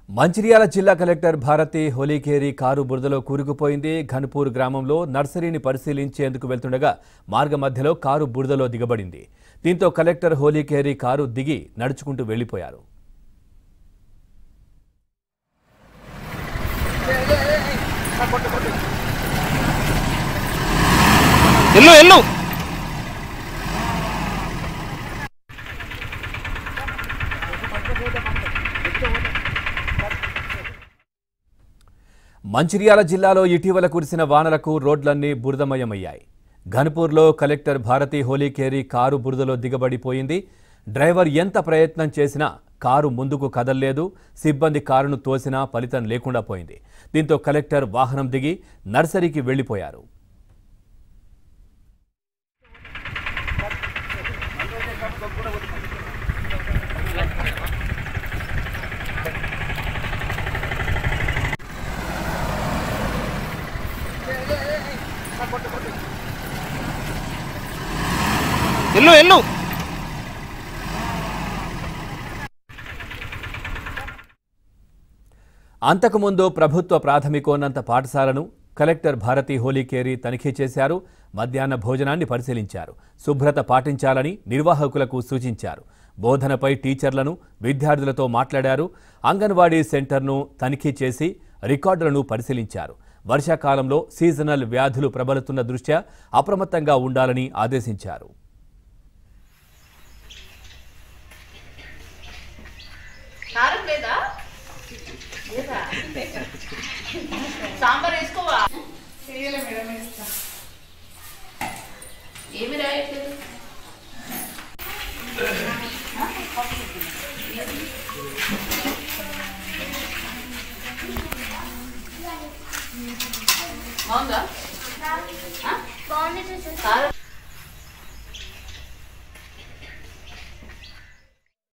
మంచిర్యాల జిల్లా collector Bharati Holikeri car బురదలో కూరుకుపోయింది ఘన్పూర్ గ్రామంలో నర్సరీని పరిశీలించేందుకు వెళ్తుండగా మార్గ మధ్యలో కారు బురదలో దిగబడింది దీంతో కలెక్టర్ హోలీకేరి కారు దిగి నడుచుకుంటూ వెళ్లిపోయారు ఎల్లు ఎల్లు మంచిర్యాల జిల్లాలో ఇటీవల కురిసిన వానలకు రోడ్లన్నీ బురదమయమయ్యాయి ఘన్పూర్లో కలెక్టర్ భారతి హోలీకేరి కారు బురదలో దిగబడిపోయింది డ్రైవర్ ఎంత ప్రయత్నం చేసినా కారు ముందుకు కదల్లేదు సిబ్బంది కారును తోసినా ఫలితం లేకుండా పోయింది దీంతో కలెక్టర్ వాహనం దిగి నర్సరీకి వెళ్లిపోయారు ఎల్లు ఎల్లు అంతకుముందు ప్రభుత్వ ప్రాథమికోన్నత పాఠశాలను కలెక్టర్ భారతి హోలీకేరి తనిఖీ చేశారు మధ్యాహ్న భోజనాన్ని పరిశీలించారు శుభ్రత పాటించాలని నిర్వాహకులకు సూచించారు బోధనపై టీచర్లను విద్యార్థులతో మాట్లాడారు అంగన్వాడీ సెంటర్ను తనిఖీ చేసి రికార్డులను పరిశీలించారు వర్షాకాలంలో సీజనల్ వ్యాధులు ప్రబలుతున్న దృష్ట్యా అప్రమత్తంగా ఉండాలని ఆదేశించారు కారం లేదా లేదా సాంబార్ వేసుకోవా ఏమి రాయట్లేదు బాగుందా ఆ? కారం